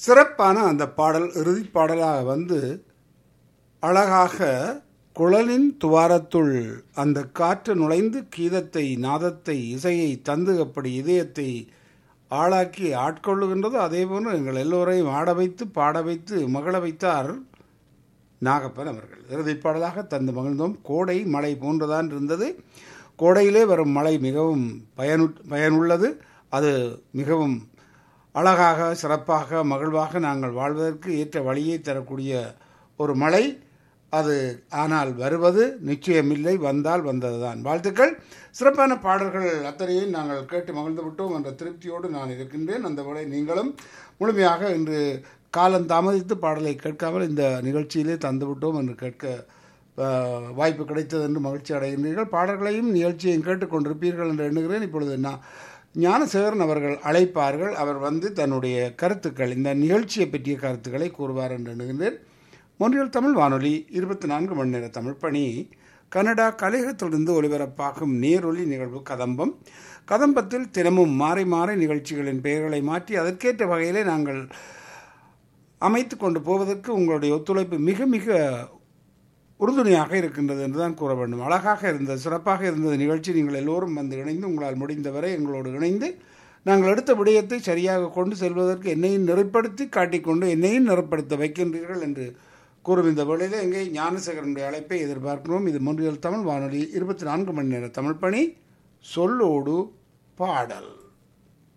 சிறப்பான அந்த பாடல் இறுதிப் பாடலாக வந்து அழகாக குழலின் துவாரத்துள் அந்த காற்று நுழைந்து கீதத்தை நாதத்தை இசையை தந்து அப்படி இதயத்தை ஆளாக்கி ஆட்கொள்ளுகின்றது அதே போன்று எங்கள் எல்லோரையும் ஆட வைத்து பாட வைத்து மகள வைத்தார் நாகப்பன் அவர்கள் இறுதிப் பாடலாக தந்து மகிழ்ந்தோம் கோடை மழை போன்றுதான் இருந்தது கோடையிலே வரும் மழை மிகவும் பயனு பயனுள்ளது அது மிகவும் அழகாக சிறப்பாக மகிழ்வாக நாங்கள் வாழ்வதற்கு ஏற்ற வழியை தரக்கூடிய ஒரு மழை அது ஆனால் வருவது நிச்சயமில்லை வந்தால் வந்ததுதான் வாழ்த்துக்கள் சிறப்பான பாடல்கள் அத்தனையும் நாங்கள் கேட்டு மகிழ்ந்து விட்டோம் என்ற திருப்தியோடு நான் இருக்கின்றேன் அந்த வேளை நீங்களும் முழுமையாக இன்று காலம் தாமதித்து பாடலை கேட்காமல் இந்த நிகழ்ச்சியிலே தந்துவிட்டோம் என்று கேட்க அஹ், வாய்ப்பு கிடைத்தது என்று மகிழ்ச்சி அடைகின்றீர்கள் பாடல்களையும் நிகழ்ச்சியையும் கேட்டுக்கொண்டிருப்பீர்கள் என்று எண்ணுகிறேன் இப்பொழுது நான் ஞானசேகரன் அவர்கள் அழைப்பார்கள் அவர் வந்து தன்னுடைய கருத்துக்கள் இந்த நிகழ்ச்சியை பற்றிய கருத்துக்களை கூறுவார் என்று எண்ணுகின்றேன் மொன்றியல் தமிழ் வானொலி இருபத்தி நான்கு மணி நேர தமிழ் பணி கனடா கலையகத்திலிருந்து ஒலிபரப்பாகும் நேரொலி நிகழ்வு கதம்பம் கதம்பத்தில் தினமும் மாறி மாறி நிகழ்ச்சிகளின் பெயர்களை மாற்றி அதற்கேற்ற வகையிலே நாங்கள் அமைத்து கொண்டு போவதற்கு உங்களுடைய ஒத்துழைப்பு மிக மிக உறுதுணையாக இருக்கின்றது என்றுதான் கூற வேண்டும் அழகாக இருந்தது சிறப்பாக இருந்தது நிகழ்ச்சி நீங்கள் எல்லோரும் வந்து இணைந்து உங்களால் முடிந்தவரை எங்களோடு இணைந்து நாங்கள் எடுத்த விடயத்தை சரியாக கொண்டு செல்வதற்கு என்னையும் நெறிப்படுத்தி காட்டிக்கொண்டு என்னையும் நெறிப்படுத்த வைக்கின்றீர்கள் என்று கூறும் இந்த வேளையில் எங்கே ஞானசேகரனுடைய அழைப்பை எதிர்பார்க்கிறோம் இது மொன்றியல் தமிழ் வானொலி இருபத்தி நான்கு மணி நேர தமிழ் பணி சொல்லோடு பாடல்